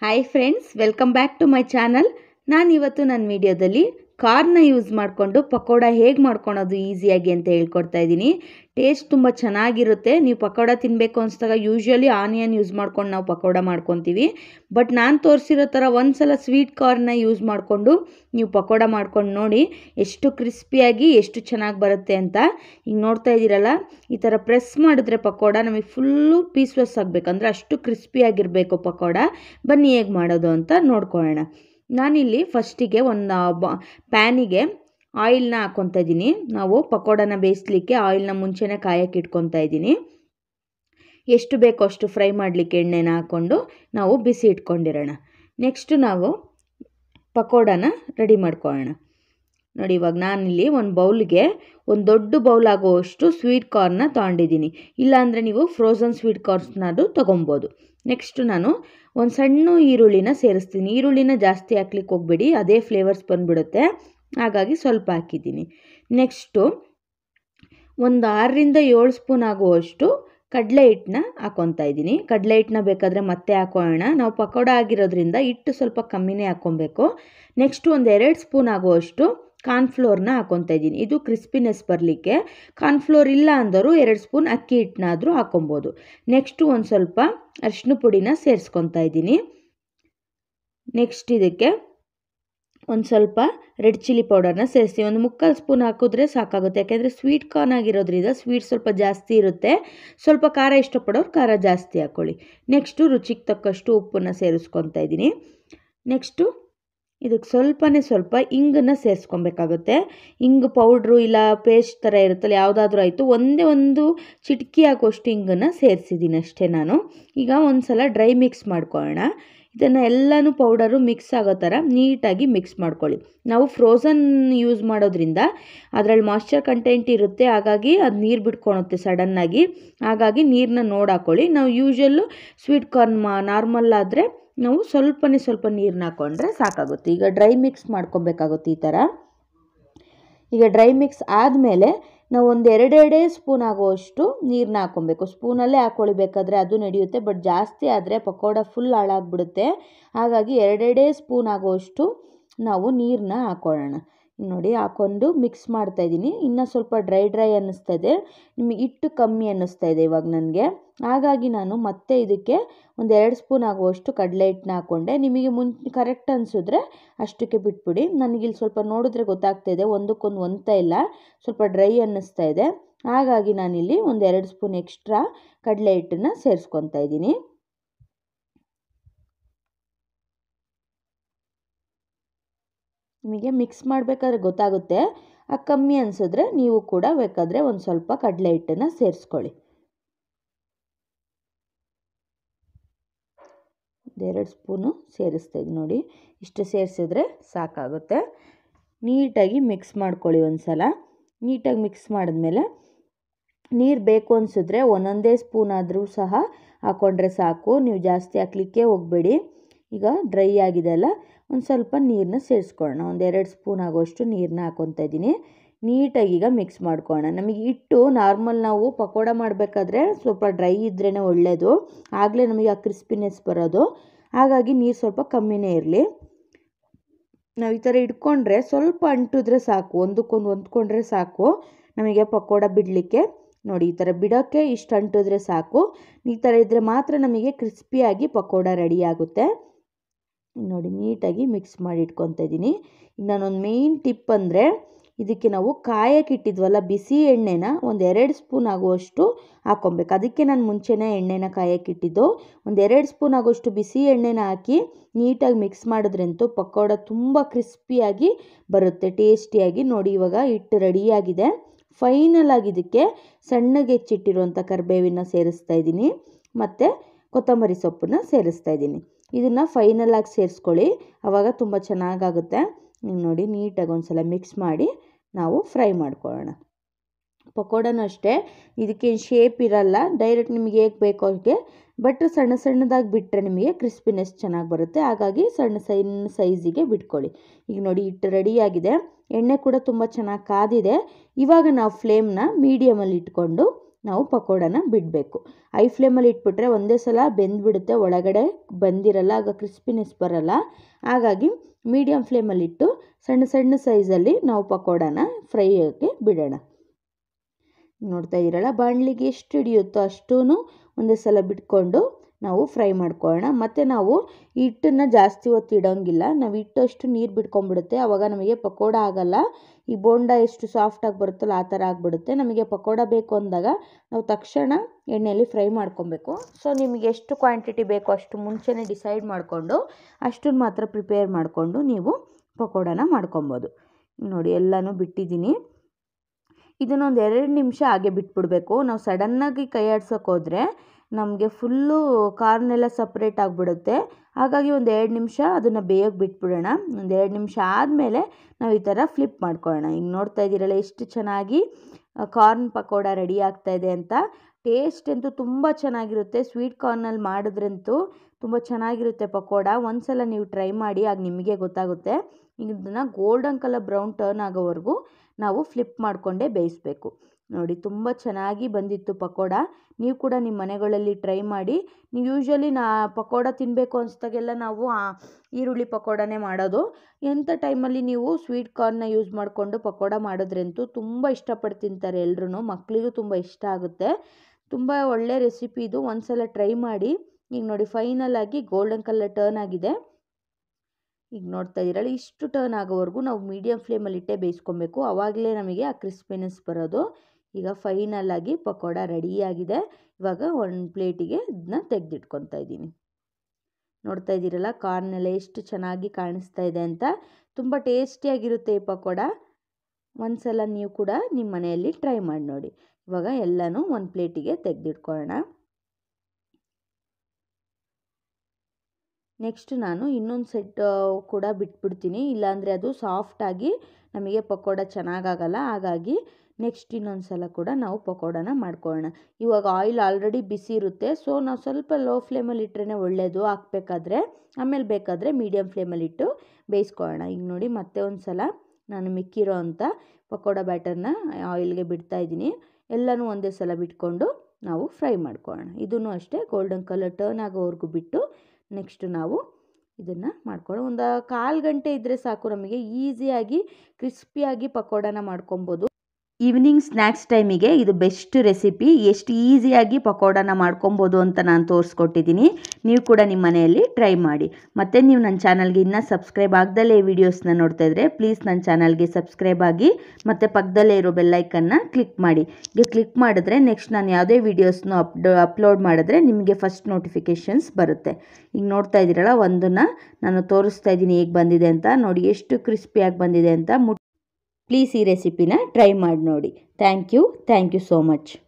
hi friends welcome back to my channel ನಾನು ಇವತ್ತು ನನ್ನ ವಿಡಿಯೋದಲ್ಲಿ ಕಾರ್ನ ಯೂಸ್ ಮಾಡಿಕೊಂಡು ಪಕೋಡ ಹೇಗೆ ಮಾಡ್ಕೊಳೋದು ಈಸಿಯಾಗಿ ಅಂತ ಹೇಳ್ಕೊಡ್ತಾ ಇದ್ದೀನಿ ಟೇಸ್ಟ್ ತುಂಬ ಚೆನ್ನಾಗಿರುತ್ತೆ ನೀವು ಪಕೋಡ ತಿನ್ನಬೇಕು ಅನಿಸಿದಾಗ ಯೂಶ್ವಲಿ ಆನಿಯನ್ ಯೂಸ್ ಮಾಡ್ಕೊಂಡು ನಾವು ಪಕೋಡ ಮಾಡ್ಕೊತೀವಿ ಬಟ್ ನಾನು ತೋರಿಸಿರೋ ಥರ ಒಂದು ಸಲ ಸ್ವೀಟ್ ಕಾರ್ನ ಯೂಸ್ ಮಾಡಿಕೊಂಡು ನೀವು ಪಕೋಡ ಮಾಡ್ಕೊಂಡು ನೋಡಿ ಎಷ್ಟು ಕ್ರಿಸ್ಪಿಯಾಗಿ ಎಷ್ಟು ಚೆನ್ನಾಗಿ ಬರುತ್ತೆ ಅಂತ ಈಗ ನೋಡ್ತಾ ಇದ್ದೀರಲ್ಲ ಈ ಥರ ಪ್ರೆಸ್ ಮಾಡಿದ್ರೆ ಪಕೋಡ ನಮಗೆ ಫುಲ್ಲು ಪೀಸ್ಲೆಸ್ ಆಗಬೇಕು ಅಂದರೆ ಅಷ್ಟು ಕ್ರಿಸ್ಪಿಯಾಗಿರಬೇಕು ಪಕೋಡ ಬನ್ನಿ ಹೇಗೆ ಮಾಡೋದು ಅಂತ ನೋಡ್ಕೊಳ್ಳೋಣ ನಾನಿಲ್ಲಿ ಫಸ್ಟಿಗೆ ಒಂದು ಬ ಪ್ಯಾನಿಗೆ ಆಯಿಲ್ನ ಹಾಕ್ಕೊತಾ ಇದ್ದೀನಿ ನಾವು ಪಕೋಡನ ಬೇಯಿಸ್ಲಿಕ್ಕೆ ಆಯಿಲ್ನ ಮುಂಚೆನೇ ಕಾಯಕ್ಕೆ ಇಟ್ಕೊತಾ ಇದ್ದೀನಿ ಎಷ್ಟು ಬೇಕೋ ಅಷ್ಟು ಫ್ರೈ ಮಾಡಲಿಕ್ಕೆ ಎಣ್ಣೆನ ಹಾಕ್ಕೊಂಡು ನಾವು ಬಿಸಿ ಇಟ್ಕೊಂಡಿರೋಣ ನೆಕ್ಸ್ಟು ನಾವು ಪಕೋಡನ ರೆಡಿ ಮಾಡ್ಕೊಳ್ಳೋಣ ನೋಡಿ ಇವಾಗ ನಾನಿಲ್ಲಿ ಒಂದು ಬೌಲ್ಗೆ ಒಂದು ದೊಡ್ಡ ಬೌಲ್ ಆಗುವಷ್ಟು ಸ್ವೀಟ್ ಕಾರ್ನ್ನ ತೊಗೊಂಡಿದ್ದೀನಿ ಇಲ್ಲಾಂದರೆ ನೀವು ಫ್ರೋಝನ್ ಸ್ವೀಟ್ ಕಾರ್ನ್ಸ್ನಾದ್ರು ತೊಗೊಬೋದು ನೆಕ್ಸ್ಟು ನಾನು ಒಂದು ಸಣ್ಣ ಈರುಳ್ಳಿನ ಸೇರಿಸ್ತೀನಿ ಈರುಳ್ಳಿನ ಜಾಸ್ತಿ ಹಾಕ್ಲಿಕ್ಕೆ ಹೋಗ್ಬೇಡಿ ಅದೇ ಫ್ಲೇವರ್ಸ್ ಬಂದುಬಿಡುತ್ತೆ ಹಾಗಾಗಿ ಸ್ವಲ್ಪ ಹಾಕಿದ್ದೀನಿ ನೆಕ್ಸ್ಟು ಒಂದು ಆರರಿಂದ ಏಳು ಸ್ಪೂನ್ ಆಗುವಷ್ಟು ಕಡಲೆ ಹಿಟ್ಟನ್ನ ಹಾಕ್ಕೊತಾ ಇದ್ದೀನಿ ಕಡಲೆ ಹಿಟ್ಟನ್ನ ಬೇಕಾದರೆ ಮತ್ತೆ ಹಾಕೋಣ ನಾವು ಪಕೋಡ ಆಗಿರೋದ್ರಿಂದ ಹಿಟ್ಟು ಸ್ವಲ್ಪ ಕಮ್ಮಿನೇ ಹಾಕ್ಕೊಬೇಕು ನೆಕ್ಸ್ಟು ಒಂದು ಎರಡು ಸ್ಪೂನ್ ಆಗುವಷ್ಟು ಕಾರ್ನ್ಫ್ಲೋರ್ನ ಹಾಕ್ಕೊತಾ ಇದ್ದೀನಿ ಇದು ಕ್ರಿಸ್ಪಿನೆಸ್ ಬರಲಿಕ್ಕೆ ಕಾರ್ನ್ಫ್ಲೋರ್ ಇಲ್ಲ ಅಂದರೂ ಎರಡು ಸ್ಪೂನ್ ಅಕ್ಕಿ ಹಿಟ್ಟನ್ನಾದರೂ ಹಾಕೊಬೋದು ನೆಕ್ಸ್ಟು ಒಂದು ಸ್ವಲ್ಪ ಅರಿಶಿನ ಪುಡಿನ ಸೇರಿಸ್ಕೊತಾ ಇದ್ದೀನಿ ನೆಕ್ಸ್ಟ್ ಇದಕ್ಕೆ ಒಂದು ಸ್ವಲ್ಪ ರೆಡ್ ಚಿಲ್ಲಿ ಪೌಡರ್ನ ಸೇರಿಸ್ತೀವಿ ಒಂದು ಮುಕ್ಕಾಲು ಸ್ಪೂನ್ ಹಾಕಿದ್ರೆ ಸಾಕಾಗುತ್ತೆ ಯಾಕೆಂದರೆ ಸ್ವೀಟ್ ಕಾರ್ನ್ ಆಗಿರೋದ್ರಿಂದ ಸ್ವೀಟ್ ಸ್ವಲ್ಪ ಜಾಸ್ತಿ ಇರುತ್ತೆ ಸ್ವಲ್ಪ ಖಾರ ಇಷ್ಟಪಡೋರು ಖಾರ ಜಾಸ್ತಿ ಹಾಕ್ಕೊಳ್ಳಿ ನೆಕ್ಸ್ಟು ರುಚಿಗೆ ತಕ್ಕಷ್ಟು ಉಪ್ಪನ್ನು ಸೇರಿಸ್ಕೊತಾ ಇದ್ದೀನಿ ನೆಕ್ಸ್ಟು ಇದಕ್ಕೆ ಸ್ವಲ್ಪನೇ ಸ್ವಲ್ಪ ಇಂಗನ್ನು ಸೇರಿಸ್ಕೊಬೇಕಾಗುತ್ತೆ ಇಂಗು ಪೌಡ್ರು ಇಲ್ಲ ಪೇಸ್ಟ್ ಥರ ಇರುತ್ತಲ್ಲ ಯಾವುದಾದ್ರೂ ಆಯಿತು ಒಂದೇ ಒಂದು ಚಿಟಕಿ ಆಗುವಷ್ಟು ಇಂಗನ್ನು ಸೇರಿಸಿದ್ದೀನಿ ಅಷ್ಟೇ ನಾನು ಈಗ ಒಂದು ಸಲ ಡ್ರೈ ಮಿಕ್ಸ್ ಮಾಡ್ಕೊಳ್ಳೋಣ ಇದನ್ನು ಎಲ್ಲನೂ ಪೌಡರು ಮಿಕ್ಸ್ ಆಗೋ ಥರ ನೀಟಾಗಿ ಮಿಕ್ಸ್ ಮಾಡ್ಕೊಳ್ಳಿ ನಾವು ಫ್ರೋಝನ್ ಯೂಸ್ ಮಾಡೋದ್ರಿಂದ ಅದರಲ್ಲಿ ಮಾಯ್ಶ್ಚರ್ ಕಂಟೆಂಟ್ ಇರುತ್ತೆ ಹಾಗಾಗಿ ಅದು ನೀರು ಬಿಟ್ಕೊಳುತ್ತೆ ಸಡನ್ನಾಗಿ ಹಾಗಾಗಿ ನೀರನ್ನ ನೋಡಾಕೊಳ್ಳಿ ನಾವು ಯೂಶ್ವಲ್ಲು ಸ್ವೀಟ್ ಕಾರ್ನ್ ಮಾ ನಾರ್ಮಲ್ ಆದರೆ ನಾವು ಸ್ವಲ್ಪನೇ ಸ್ವಲ್ಪ ನೀರನ್ನ ಹಾಕ್ಕೊಂಡ್ರೆ ಸಾಕಾಗುತ್ತೆ ಈಗ ಡ್ರೈ ಮಿಕ್ಸ್ ಮಾಡ್ಕೊಬೇಕಾಗುತ್ತೆ ಈ ಥರ ಈಗ ಡ್ರೈ ಮಿಕ್ಸ್ ಆದಮೇಲೆ ನಾವು ಒಂದು ಎರಡೆರಡೇ ಸ್ಪೂನ್ ಆಗುವಷ್ಟು ನೀರನ್ನ ಹಾಕ್ಕೊಬೇಕು ಸ್ಪೂನಲ್ಲೇ ಹಾಕ್ಕೊಳ್ಬೇಕಾದ್ರೆ ಅದು ನಡೆಯುತ್ತೆ ಬಟ್ ಜಾಸ್ತಿ ಆದರೆ ಪಕೋಡ ಫುಲ್ ಹಾಳಾಗ್ಬಿಡುತ್ತೆ ಹಾಗಾಗಿ ಎರಡೆರಡೇ ಸ್ಪೂನ್ ಆಗುವಷ್ಟು ನಾವು ನೀರನ್ನ ಹಾಕ್ಕೊಳ್ಳೋಣ ನೋಡಿ ಹಾಕ್ಕೊಂಡು ಮಿಕ್ಸ್ ಮಾಡ್ತಾ ಇದ್ದೀನಿ ಇನ್ನು ಸ್ವಲ್ಪ ಡ್ರೈ ಡ್ರೈ ಅನ್ನಿಸ್ತಾ ಇದೆ ನಿಮಗೆ ಹಿಟ್ಟು ಕಮ್ಮಿ ಅನ್ನಿಸ್ತಾ ಇದೆ ಇವಾಗ ನನಗೆ ಹಾಗಾಗಿ ನಾನು ಮತ್ತೆ ಇದಕ್ಕೆ ಒಂದು ಎರಡು ಸ್ಪೂನ್ ಆಗುವಷ್ಟು ಕಡಲೆ ಹಿಟ್ಟನ್ನ ಹಾಕ್ಕೊಂಡೆ ನಿಮಗೆ ಮುನ್ ಕರೆಕ್ಟ್ ಅನಿಸಿದ್ರೆ ಅಷ್ಟಕ್ಕೆ ಬಿಟ್ಬಿಡಿ ನನಗಿಲ್ಲಿ ಸ್ವಲ್ಪ ನೋಡಿದ್ರೆ ಗೊತ್ತಾಗ್ತಾ ಇದೆ ಒಂದಕ್ಕೊಂದು ಹೊಂದ್ತಾ ಇಲ್ಲ ಸ್ವಲ್ಪ ಡ್ರೈ ಅನ್ನಿಸ್ತಾ ಇದೆ ಹಾಗಾಗಿ ನಾನಿಲ್ಲಿ ಒಂದು ಎರಡು ಸ್ಪೂನ್ ಎಕ್ಸ್ಟ್ರಾ ಕಡಲೆ ಹಿಟ್ಟನ್ನು ಸೇರಿಸ್ಕೊತಾ ಇದ್ದೀನಿ ನಿಮಗೆ ಮಿಕ್ಸ್ ಮಾಡಬೇಕಾದ್ರೆ ಗೊತ್ತಾಗುತ್ತೆ ಆ ಕಮ್ಮಿ ಅನಿಸಿದ್ರೆ ನೀವು ಕೂಡ ಬೇಕಾದರೆ ಒಂದು ಸ್ವಲ್ಪ ಕಡಲೆ ಹಿಟ್ಟನ್ನು ಸೇರಿಸ್ಕೊಳ್ಳಿ ಒಂದೆರಡು ಸ್ಪೂನು ಸೇರಿಸ್ತಾ ಇದ್ದೀನಿ ನೋಡಿ ಇಷ್ಟು ಸೇರಿಸಿದ್ರೆ ಸಾಕಾಗುತ್ತೆ ನೀಟಾಗಿ ಮಿಕ್ಸ್ ಮಾಡ್ಕೊಳ್ಳಿ ಒಂದು ಸಲ ನೀಟಾಗಿ ಮಿಕ್ಸ್ ಮಾಡಿದ್ಮೇಲೆ ನೀರು ಬೇಕು ಅನಿಸಿದ್ರೆ ಒಂದೊಂದೇ ಸ್ಪೂನ್ ಆದರೂ ಸಹ ಹಾಕ್ಕೊಂಡ್ರೆ ಸಾಕು ನೀವು ಜಾಸ್ತಿ ಹಾಕ್ಲಿಕ್ಕೆ ಹೋಗಬೇಡಿ ಈಗ ಡ್ರೈ ಆಗಿದೆ ಅಲ್ಲ ಒಂದು ಸ್ವಲ್ಪ ನೀರನ್ನ ಸೇರಿಸ್ಕೊಳ್ಳೋಣ ಒಂದು ಎರಡು ಸ್ಪೂನ್ ಆಗೋಷ್ಟು ನೀರನ್ನ ಹಾಕ್ಕೊತಾ ಇದ್ದೀನಿ ನೀಟಾಗಿ ಈಗ ಮಿಕ್ಸ್ ಮಾಡ್ಕೊಳ್ಳೋಣ ನಮಗೆ ಹಿಟ್ಟು ನಾರ್ಮಲ್ ನಾವು ಪಕೋಡ ಮಾಡಬೇಕಾದ್ರೆ ಸ್ವಲ್ಪ ಡ್ರೈ ಇದ್ರೇ ಒಳ್ಳೆಯದು ಆಗಲೇ ನಮಗೆ ಆ ಕ್ರಿಸ್ಪಿನೆಸ್ ಬರೋದು ಹಾಗಾಗಿ ನೀರು ಸ್ವಲ್ಪ ಕಮ್ಮಿನೇ ಇರಲಿ ನಾವು ಈ ಥರ ಇಟ್ಕೊಂಡ್ರೆ ಸ್ವಲ್ಪ ಅಂಟಿದ್ರೆ ಸಾಕು ಒಂದಕ್ಕೊಂದು ಹೊಂದ್ಕೊಂಡ್ರೆ ಸಾಕು ನಮಗೆ ಪಕೋಡ ಬಿಡಲಿಕ್ಕೆ ನೋಡಿ ಈ ಥರ ಬಿಡೋಕ್ಕೆ ಇಷ್ಟು ಅಂಟಿದ್ರೆ ಸಾಕು ಈ ಥರ ಇದ್ದರೆ ಮಾತ್ರ ನಮಗೆ ಕ್ರಿಸ್ಪಿಯಾಗಿ ಪಕೋಡ ರೆಡಿ ಆಗುತ್ತೆ ನೋಡಿ ನೀಟಾಗಿ ಮಿಕ್ಸ್ ಮಾಡಿ ಇಟ್ಕೊತಾ ಇದ್ದೀನಿ ಈಗ ನಾನೊಂದು ಮೇಯ್ನ್ ಟಿಪ್ ಅಂದರೆ ಇದಕ್ಕೆ ನಾವು ಕಾಯಕ್ಕೆ ಇಟ್ಟಿದ್ವಲ್ಲ ಬಿಸಿ ಎಣ್ಣೆನ ಒಂದು ಎರಡು ಸ್ಪೂನ್ ಆಗುವಷ್ಟು ಹಾಕ್ಕೊಬೇಕು ಅದಕ್ಕೆ ನಾನು ಮುಂಚೆನೇ ಎಣ್ಣೆನ ಕಾಯಕ್ಕೆ ಇಟ್ಟಿದ್ದು ಒಂದು ಎರಡು ಸ್ಪೂನ್ ಆಗುವಷ್ಟು ಬಿಸಿ ಎಣ್ಣೆನ ಹಾಕಿ ನೀಟಾಗಿ ಮಿಕ್ಸ್ ಮಾಡಿದ್ರಂತೂ ಪಕೋಡ ತುಂಬ ಕ್ರಿಸ್ಪಿಯಾಗಿ ಬರುತ್ತೆ ಟೇಸ್ಟಿಯಾಗಿ ನೋಡಿ ಇವಾಗ ಹಿಟ್ಟು ರೆಡಿಯಾಗಿದೆ ಫೈನಲ್ ಆಗಿ ಇದಕ್ಕೆ ಸಣ್ಣಗೆ ಹೆಚ್ಚಿಟ್ಟಿರುವಂಥ ಕರಿಬೇವಿನ ಸೇರಿಸ್ತಾ ಇದ್ದೀನಿ ಮತ್ತು ಕೊತ್ತಂಬರಿ ಸೊಪ್ಪನ್ನ ಸೇರಿಸ್ತಾ ಇದ್ದೀನಿ ಇದನ್ನು ಫೈನಲ್ ಆಗಿ ಸೇರಿಸ್ಕೊಳ್ಳಿ ಆವಾಗ ತುಂಬ ಚೆನ್ನಾಗಾಗುತ್ತೆ ನೋಡಿ ನೀಟಾಗಿ ಒಂದು ಸಲ ಮಿಕ್ಸ್ ಮಾಡಿ ನಾವು ಫ್ರೈ ಮಾಡ್ಕೊಳ್ಳೋಣ ಪಕೋಡನೂ ಅಷ್ಟೇ ಇದಕ್ಕೇನು ಶೇಪ್ ಇರಲ್ಲ ಡೈರೆಕ್ಟ್ ನಿಮಗೆ ಹೇಗೆ ಬೇಕೋ ಹಾಗೆ ಬಟ್ ಸಣ್ಣ ಸಣ್ಣದಾಗಿ ಬಿಟ್ಟರೆ ನಿಮಗೆ ಕ್ರಿಸ್ಪಿನೆಸ್ ಚೆನ್ನಾಗಿ ಬರುತ್ತೆ ಹಾಗಾಗಿ ಸಣ್ಣ ಸಣ್ಣ ಸೈಜಿಗೆ ಬಿಟ್ಕೊಳ್ಳಿ ಈಗ ನೋಡಿ ಹಿಟ್ಟು ರೆಡಿಯಾಗಿದೆ ಎಣ್ಣೆ ಕೂಡ ತುಂಬ ಚೆನ್ನಾಗಿ ಕಾದಿದೆ ಇವಾಗ ನಾವು ಫ್ಲೇಮ್ನ ಮೀಡಿಯಮಲ್ಲಿ ಇಟ್ಕೊಂಡು ನಾವು ಪಕೋಡನ ಬಿಡಬೇಕು ಐ ಫ್ಲೇಮಲ್ಲಿ ಇಟ್ಬಿಟ್ರೆ ಒಂದೇ ಸಲ ಬೆಂದ್ಬಿಡುತ್ತೆ ಒಳಗಡೆ ಬಂದಿರಲ್ಲ ಆಗ ಕ್ರಿಸ್ಪಿನೆಸ್ ಬರಲ್ಲ ಹಾಗಾಗಿ ಮೀಡಿಯಮ್ ಫ್ಲೇಮಲ್ಲಿಟ್ಟು ಸಣ್ಣ ಸಣ್ಣ ಸೈಜಲ್ಲಿ ನಾವು ಪಕೋಡನ ಫ್ರೈ ಆಗೋಕ್ಕೆ ಬಿಡೋಣ ನೋಡ್ತಾ ಇದ್ದೀರಲ್ಲ ಬಾಣಲಿಗೆ ಎಷ್ಟು ಹಿಡಿಯುತ್ತೋ ಅಷ್ಟೂ ಒಂದೇ ಸಲ ಬಿಟ್ಕೊಂಡು ನಾವು ಫ್ರೈ ಮಾಡ್ಕೊಳ್ಳೋಣ ಮತ್ತು ನಾವು ಹಿಟ್ಟನ್ನು ಜಾಸ್ತಿ ಹೊತ್ತು ಇಡೋಂಗಿಲ್ಲ ನಾವು ಇಟ್ಟಷ್ಟು ನೀರು ಬಿಟ್ಕೊಂಡ್ಬಿಡುತ್ತೆ ಆವಾಗ ನಮಗೆ ಪಕೋಡ ಆಗಲ್ಲ ಈ ಬೋಂಡ ಎಷ್ಟು ಸಾಫ್ಟಾಗಿ ಬರುತ್ತಲ್ಲ ಆ ಥರ ಆಗಿಬಿಡುತ್ತೆ ನಮಗೆ ಪಕೋಡ ಬೇಕು ಅಂದಾಗ ನಾವು ತಕ್ಷಣ ಎಣ್ಣೆಯಲ್ಲಿ ಫ್ರೈ ಮಾಡ್ಕೊಬೇಕು ಸೊ ನಿಮಗೆ ಎಷ್ಟು ಕ್ವಾಂಟಿಟಿ ಬೇಕೋ ಅಷ್ಟು ಮುಂಚೆನೇ ಡಿಸೈಡ್ ಮಾಡಿಕೊಂಡು ಅಷ್ಟನ್ನು ಮಾತ್ರ ಪ್ರಿಪೇರ್ ಮಾಡಿಕೊಂಡು ನೀವು ಪಕೋಡನ ಮಾಡ್ಕೊಬೋದು ನೋಡಿ ಎಲ್ಲನೂ ಬಿಟ್ಟಿದ್ದೀನಿ ಇದನ್ನೊಂದು ಎರಡು ನಿಮಿಷ ಹಾಗೆ ಬಿಟ್ಬಿಡಬೇಕು ನಾವು ಸಡನ್ನಾಗಿ ಕೈ ಆಡ್ಸೋಕೆ ಹೋದರೆ ನಮಗೆ ಫುಲ್ಲು ಕಾರ್ನೆಲ್ಲ ಸಪ್ರೇಟ್ ಆಗಿಬಿಡುತ್ತೆ ಹಾಗಾಗಿ ಒಂದು ಎರಡು ನಿಮಿಷ ಅದನ್ನು ಬೇಯೋಕೆ ಬಿಟ್ಬಿಡೋಣ ಒಂದು ಎರಡು ನಿಮಿಷ ಆದಮೇಲೆ ನಾವು ಈ ಥರ ಫ್ಲಿಪ್ ಮಾಡ್ಕೊಳ್ಳೋಣ ಈಗ ನೋಡ್ತಾ ಇದ್ದೀರಲ್ಲ ಎಷ್ಟು ಚೆನ್ನಾಗಿ ಕಾರ್ನ್ ಪಕೋಡ ರೆಡಿ ಆಗ್ತಾ ಇದೆ ಅಂತ ಟೇಸ್ಟ್ ಅಂತೂ ತುಂಬ ಚೆನ್ನಾಗಿರುತ್ತೆ ಸ್ವೀಟ್ ಕಾರ್ನಲ್ಲಿ ಮಾಡಿದ್ರಂತೂ ತುಂಬ ಚೆನ್ನಾಗಿರುತ್ತೆ ಪಕೋಡ ಒಂದ್ಸಲ ನೀವು ಟ್ರೈ ಮಾಡಿ ಆಗ ನಿಮಗೆ ಗೊತ್ತಾಗುತ್ತೆ ಇದನ್ನು ಗೋಲ್ಡನ್ ಕಲರ್ ಬ್ರೌನ್ ಟರ್ನ್ ಆಗೋವರೆಗೂ ನಾವು ಫ್ಲಿಪ್ ಮಾಡಿಕೊಂಡೇ ಬೇಯಿಸಬೇಕು ನೋಡಿ ತುಂಬ ಚೆನ್ನಾಗಿ ಬಂದಿತ್ತು ಪಕೋಡ ನೀವು ಕೂಡ ನಿಮ್ಮ ಮನೆಗಳಲ್ಲಿ ಟ್ರೈ ಮಾಡಿ ನೀವು ಯೂಶ್ವಲಿ ನಾ ಪಕೋಡ ತಿನ್ನಬೇಕು ಅನಿಸ್ದಾಗೆಲ್ಲ ನಾವು ಈರುಳ್ಳಿ ಪಕೋಡನೇ ಮಾಡೋದು ಎಂಥ ಟೈಮಲ್ಲಿ ನೀವು ಸ್ವೀಟ್ ಕಾರ್ನ್ನ ಯೂಸ್ ಮಾಡಿಕೊಂಡು ಪಕೋಡ ಮಾಡಿದ್ರಂತೂ ತುಂಬ ಇಷ್ಟಪಟ್ಟು ತಿಂತಾರೆ ಎಲ್ರೂ ಮಕ್ಕಳಿಗೂ ತುಂಬ ಇಷ್ಟ ಆಗುತ್ತೆ ತುಂಬ ಒಳ್ಳೆ ರೆಸಿಪಿ ಇದು ಒಂದ್ಸಲ ಟ್ರೈ ಮಾಡಿ ಈಗ ನೋಡಿ ಫೈನಲ್ ಆಗಿ ಗೋಲ್ಡನ್ ಕಲರ್ ಟರ್ನ್ ಆಗಿದೆ ಈಗ ನೋಡ್ತಾ ಇದ್ದೀರಲ್ಲ ಇಷ್ಟು ಟರ್ನ್ ಆಗೋವರೆಗೂ ನಾವು ಮೀಡಿಯಮ್ ಫ್ಲೇಮಲ್ಲಿ ಇಟ್ಟೇ ಬೇಯಿಸ್ಕೊಬೇಕು ಆವಾಗಲೇ ನಮಗೆ ಆ ಕ್ರಿಸ್ಪಿನೆಸ್ ಬರೋದು ಈಗ ಫೈನಲ್ ಆಗಿ ಪಕೋಡ ರೆಡಿಯಾಗಿದೆ ಇವಾಗ ಒಂದು ಪ್ಲೇಟಿಗೆ ಇದನ್ನ ತೆಗೆದಿಟ್ಕೊತಾ ಇದ್ದೀನಿ ನೋಡ್ತಾ ಇದ್ದೀರಲ್ಲ ಕಾರ್ನೆಲ್ಲ ಎಷ್ಟು ಚೆನ್ನಾಗಿ ಕಾಣಿಸ್ತಾ ಇದೆ ಅಂತ ತುಂಬ ಟೇಸ್ಟಿಯಾಗಿರುತ್ತೆ ಈ ಪಕೋಡ ಒಂದ್ಸಲ ನೀವು ಕೂಡ ನಿಮ್ಮ ಮನೆಯಲ್ಲಿ ಟ್ರೈ ಮಾಡಿ ನೋಡಿ ಇವಾಗ ಎಲ್ಲನೂ ಒಂದು ಪ್ಲೇಟಿಗೆ ತೆಗೆದಿಟ್ಕೊಳ್ಳೋಣ ನೆಕ್ಸ್ಟ್ ನಾನು ಇನ್ನೊಂದು ಸೆಟ್ ಕೂಡ ಬಿಟ್ಬಿಡ್ತೀನಿ ಇಲ್ಲಾಂದರೆ ಅದು ಸಾಫ್ಟಾಗಿ ನಮಗೆ ಪಕೋಡ ಚೆನ್ನಾಗಾಗಲ್ಲ ಹಾಗಾಗಿ ನೆಕ್ಸ್ಟ್ ಇನ್ನೊಂದು ಸಲ ಕೂಡ ನಾವು ಪಕೋಡನ ಮಾಡ್ಕೊಳ್ಳೋಣ ಇವಾಗ ಆಯಿಲ್ ಆಲ್ರೆಡಿ ಬಿಸಿ ಇರುತ್ತೆ ಸೊ ನಾವು ಸ್ವಲ್ಪ ಲೋ ಫ್ಲೇಮಲ್ಲಿ ಇಟ್ಟರೆ ಒಳ್ಳೆಯದು ಹಾಕ್ಬೇಕಾದ್ರೆ ಆಮೇಲೆ ಬೇಕಾದರೆ ಮೀಡಿಯಮ್ ಫ್ಲೇಮಲ್ಲಿ ಇಟ್ಟು ಬೇಯಿಸ್ಕೊಳ್ಳೋಣ ಈಗ ನೋಡಿ ಮತ್ತೆ ಒಂದು ಸಲ ನಾನು ಮಿಕ್ಕಿರೋ ಅಂಥ ಪಕೋಡ ಬ್ಯಾಟರ್ನ ಆಯಿಲ್ಗೆ ಬಿಡ್ತಾ ಇದ್ದೀನಿ ಎಲ್ಲನೂ ಒಂದೇ ಸಲ ಬಿಟ್ಕೊಂಡು ನಾವು ಫ್ರೈ ಮಾಡ್ಕೊಳ್ಳೋಣ ಇದನ್ನು ಅಷ್ಟೇ ಗೋಲ್ಡನ್ ಕಲರ್ ಟರ್ನ್ ಆಗೋವರೆಗೂ ಬಿಟ್ಟು ನೆಕ್ಸ್ಟ್ ನಾವು ಇದನ್ನು ಮಾಡ್ಕೊಳ್ಳೋ ಒಂದು ಕಾಲು ಗಂಟೆ ಇದ್ದರೆ ಸಾಕು ನಮಗೆ ಈಸಿಯಾಗಿ ಕ್ರಿಸ್ಪಿಯಾಗಿ ಪಕೋಡನ ಮಾಡ್ಕೊಬೋದು ಈವ್ನಿಂಗ್ ಸ್ನ್ಯಾಕ್ಸ್ ಟೈಮಿಗೆ ಇದು ಬೆಸ್ಟ್ ರೆಸಿಪಿ ಎಷ್ಟು ಈಸಿಯಾಗಿ ಪಕೋಡನ ಮಾಡ್ಕೊಬೋದು ಅಂತ ನಾನು ತೋರಿಸ್ಕೊಟ್ಟಿದ್ದೀನಿ ನೀವು ಕೂಡ ನಿಮ್ಮ ಮನೆಯಲ್ಲಿ ಟ್ರೈ ಮಾಡಿ ಮತ್ತು ನೀವು ನನ್ನ ಚಾನಲ್ಗೆ ಇನ್ನೂ ಸಬ್ಸ್ಕ್ರೈಬ್ ಆಗ್ದಲೇ ಈ ವಿಡಿಯೋಸ್ನ ನೋಡ್ತಾ ಇದ್ದರೆ ಪ್ಲೀಸ್ ನನ್ನ ಚಾನಲ್ಗೆ ಸಬ್ಸ್ಕ್ರೈಬ್ ಆಗಿ ಮತ್ತು ಪಕ್ಕದಲ್ಲೇ ಇರೋ ಬೆಲ್ಲೈಕನ್ನ ಕ್ಲಿಕ್ ಮಾಡಿ ಈಗ ಕ್ಲಿಕ್ ಮಾಡಿದ್ರೆ ನೆಕ್ಸ್ಟ್ ನಾನು ಯಾವುದೇ ವೀಡಿಯೋಸ್ನು ಅಪ್ಡೋ ಅಪ್ಲೋಡ್ ಮಾಡಿದ್ರೆ ನಿಮಗೆ ಫಸ್ಟ್ ನೋಟಿಫಿಕೇಷನ್ಸ್ ಬರುತ್ತೆ ಈಗ ನೋಡ್ತಾ ಇದ್ದೀರಲ್ಲ ಒಂದನ್ನು ನಾನು ತೋರಿಸ್ತಾ ಇದ್ದೀನಿ ಹೇಗೆ ಬಂದಿದೆ ಅಂತ ನೋಡಿ ಎಷ್ಟು ಕ್ರಿಸ್ಪಿಯಾಗಿ ಬಂದಿದೆ ಅಂತ ಮುಟ್ ಪ್ಲೀಸ್ ಈ ರೆಸಿಪಿನ ಟ್ರೈ ಮಾಡಿ ನೋಡಿ thank you thank you so much